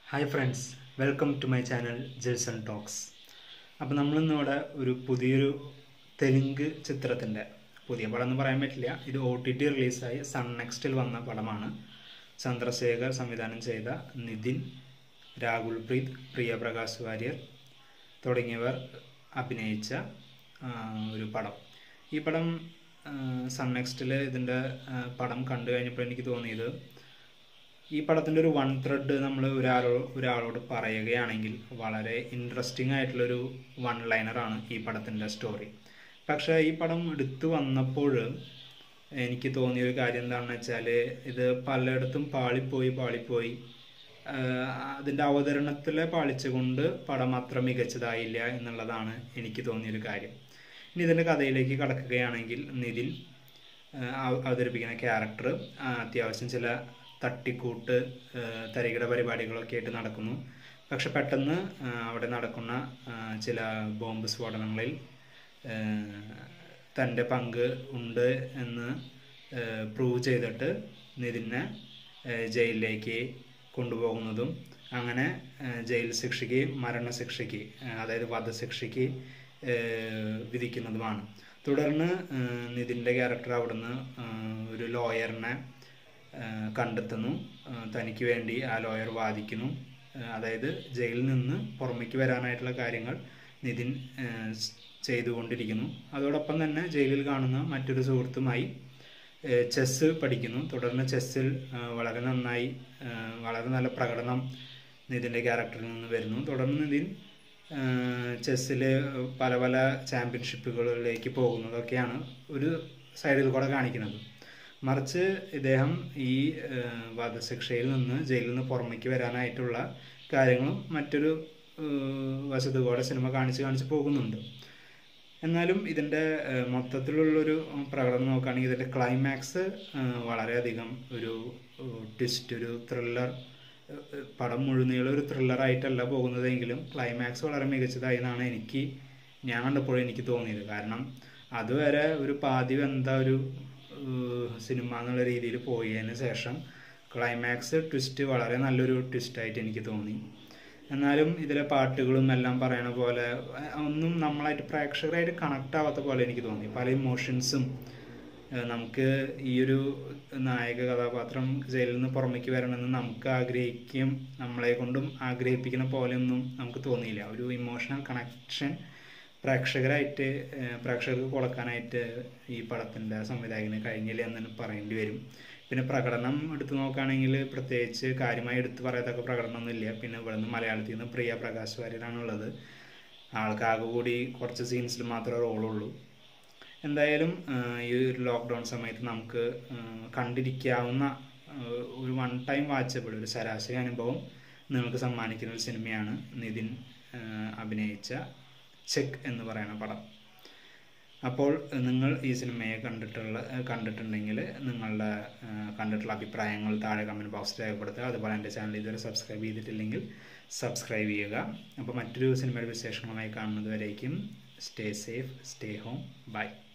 hi friends welcome to my channel Jelson talks അപ്പോൾ നമ്മളിന്നിവിടെ ഒരു പുതിയൊരു തെലുങ്ക് ചിത്രത്തിൻ്റെ പുതിയ പടം എന്ന് പറയാൻ പറ്റില്ല ഇത് ഒ ടി ടി റിലീസായി സൺ നെക്സ്റ്റിൽ വന്ന പടമാണ് ചന്ദ്രശേഖർ സംവിധാനം ചെയ്ത നിതിൻ രാഹുൽ പ്രീത് പ്രിയപ്രകാശ് വാര്യർ തുടങ്ങിയവർ അഭിനയിച്ച ആ, ഒരു പടം ഈ പടം സൺ നെക്സ്റ്റിൽ ഇതിൻ്റെ ആ, പടം കണ്ടു കഴിഞ്ഞപ്പോൾ എനിക്ക് തോന്നിയത് ഈ പടത്തിൻ്റെ ഒരു വൺ ത്രെഡ് നമ്മൾ ഒരാളോ ഒരാളോട് പറയുകയാണെങ്കിൽ വളരെ ഇൻട്രസ്റ്റിംഗ് ആയിട്ടുള്ളൊരു വൺ ലൈനറാണ് ഈ പടത്തിൻ്റെ സ്റ്റോറി പക്ഷേ ഈ പടം എടുത്തു വന്നപ്പോൾ എനിക്ക് തോന്നിയ ഒരു കാര്യം എന്താണെന്ന് വെച്ചാൽ ഇത് പലയിടത്തും പാളിപ്പോയി പാളിപ്പോയി ആഹ് അതിൻ്റെ അവതരണത്തിലെ പാളിച്ച കൊണ്ട് പടം അത്ര മികച്ചതായില്ല എന്നുള്ളതാണ് എനിക്ക് തോന്നിയൊരു കാര്യം ഇനി ഇതിൻ്റെ കഥയിലേക്ക് കടക്കുകയാണെങ്കിൽ നിതിൻ ആഹ് അവ- അവതരിപ്പിക്കുന്ന ക്യാരക്ടർ അത്യാവശ്യം ചില തട്ടിക്കൂട്ട് ആഹ് തരികിട പരിപാടികളൊക്കെ ആയിട്ട് നടക്കുന്നു പക്ഷെ പെട്ടെന്ന് ആഹ് അവിടെ നടക്കുന്ന ആഹ് ചില ബോംബ് സ്ഫോടനങ്ങളിൽ ആഹ് തൻ്റെ പങ്ക് ഉണ്ട് എന്ന് പ്രൂവ് ചെയ്തിട്ട് നിതിനെ ആഹ് ജയിലിലേക്ക് കൊണ്ടുപോകുന്നതും അങ്ങനെ ആഹ് ജയിൽ ശിക്ഷയ്ക്ക് മരണശിക്ഷയ്ക്ക് ആഹ് അതായത് വധശിക്ഷയ്ക്ക് ആഹ് വിധിക്കുന്നതുമാണ് തുടർന്ന് ആഹ് നിതിൻ്റെ ക്യാരക്ടർ അവിടുന്ന് ആഹ് ഒരു ലോയറിനെ ആഹ് കണ്ടെത്തുന്നു ആഹ് തനിക്ക് വേണ്ടി ആ ലോയർ വാദിക്കുന്നു ആഹ് അതായത് ജയിലിൽ നിന്ന് പുറമേക്ക് വരാനായിട്ടുള്ള കാര്യങ്ങൾ നിതിൻ ആഹ് സ് ചെയ്തുകൊണ്ടിരിക്കുന്നു അതോടൊപ്പം തന്നെ ജയിലിൽ കാണുന്ന മറ്റൊരു സുഹൃത്തുമായി ഏഹ് ചെസ്സ് പഠിക്കുന്നു തുടർന്ന് ചെസ്സിൽ ആഹ് വളരെ നന്നായി ആഹ് വളരെ നല്ല പ്രകടനം നിതിൻ്റെ ക്യാരക്ടറിൽ നിന്ന് വരുന്നു തുടർന്ന് നിതിൻ ചെസ്സിൽ പല പല ചാമ്പ്യൻഷിപ്പുകളിലേക്ക് പോകുന്നതൊക്കെയാണ് ഒരു സൈഡിൽ കൂടെ കാണിക്കുന്നത് മറിച്ച് ഇദ്ദേഹം ഈ ആഹ് വധശിക്ഷയിൽ നിന്ന് ജയിലിൽ നിന്ന് പുറമേക്ക് വരാനായിട്ടുള്ള കാര്യങ്ങളും മറ്റൊരു ആഹ് വശത്ത് കൂടെ സിനിമ കാണിച്ച് കാണിച്ച് പോകുന്നുണ്ട് എന്നാലും ഇതിൻ്റെ ഏഹ്, മൊത്തത്തിലുള്ളൊരു പ്രകടനം നോക്കുകയാണെങ്കിൽ ഇതിൻ്റെ ക്ലൈമാക്സ് ഏഹ്, വളരെയധികം ഒരു ട്വിസ്റ്റ് ഒരു ത്രില്ലർ പടം മുഴുനീളം ഒരു ത്രില്ലറായിട്ടല്ല പോകുന്നതെങ്കിലും ക്ലൈമാക്സ് വളരെ മികച്ചതായി എന്നാണ് എനിക്ക് ഞാൻ കണ്ടപ്പോഴും എനിക്ക് തോന്നിയത് കാരണം അതുവരെ ഒരു പാതി വെന്ത ഒരു ഏഹ്, സിനിമ എന്നുള്ള രീതിയിൽ പോയതിന് ശേഷം ക്ലൈമാക്സ് ട്വിസ്റ്റ് വളരെ നല്ലൊരു ട്വിസ്റ്റായിട്ട് എനിക്ക് തോന്നി എന്നാലും ഇതിലെ പാട്ടുകളും എല്ലാം പറയണ പോലെ അഹ് ഒന്നും നമ്മളായിട്ട് പ്രേക്ഷകരായിട്ട് കണക്ട് ആവാത്ത പോലെ എനിക്ക് തോന്നി പല ഇമോഷൻസും നമുക്ക് ഈ ഒരു നായക കഥാപാത്രം ജയിലിൽ നിന്ന് പുറമേക്ക് വരണമെന്ന് നമുക്ക് ആഗ്രഹിക്കുകയും നമ്മളെ കൊണ്ടും ആഗ്രഹിപ്പിക്കുന്ന പോലെയൊന്നും നമുക്ക് തോന്നിയില്ല ഒരു ഇമോഷണൽ കണക്ഷൻ പ്രേക്ഷകരായിട്ട് ഏഹ് പ്രേക്ഷകർക്ക് കൊടുക്കാനായിട്ട് ഈ പടത്തിൻ്റെ സംവിധായകന് കഴിഞ്ഞില്ല എന്ന് തന്നെ പറയേണ്ടി വരും പിന്നെ പ്രകടനം എടുത്തു നോക്കുകയാണെങ്കിൽ പ്രത്യേകിച്ച് കാര്യമായി എടുത്തു പറയത്തക്ക പ്രകടനമൊന്നുമില്ല പിന്നെ ഇവിടുന്ന് മലയാളത്തിൽ നിന്ന് പ്രിയ പ്രകാശ് വാര്യരാണുള്ളത് ആൾക്കാകെ കൂടി കുറച്ച് സീൻസിൽ മാത്രമേ റോളുള്ളൂ എന്തായാലും ആഹ് ഈ ഒരു ലോക്ക്ഡൗൺ സമയത്ത് നമുക്ക് ആഹ് കണ്ടിരിക്കാവുന്ന ആഹ് ഒരു വൺ ടൈം വാച്ചബിൾ ഒരു ശരാശരി അനുഭവം നിങ്ങൾക്ക് സമ്മാനിക്കുന്ന ഒരു സിനിമയാണ് നിതിൻ ആഹ് അഭിനയിച്ച ചെക്ക് എന്ന് പറയുന്ന പടം അപ്പോൾ നിങ്ങൾ ഈ സിനിമയെ കണ്ടിട്ടുള്ള കണ്ടിട്ടുണ്ടെങ്കിൽ നിങ്ങളുടെ ആഹ് കണ്ടിട്ടുള്ള അഭിപ്രായങ്ങൾ താഴെ കമൻറ്റ് ബോക്സിൽ രേഖപ്പെടുത്തുക അതുപോലെ എൻ്റെ ചാനൽ ഇതുവരെ സബ്സ്ക്രൈബ് ചെയ്തിട്ടില്ലെങ്കിൽ സബ്സ്ക്രൈബ് ചെയ്യുക അപ്പോൾ മറ്റൊരു സിനിമയുടെ വിശേഷങ്ങളുമായി കാണുന്നത് വരേക്കും stay safe stay home by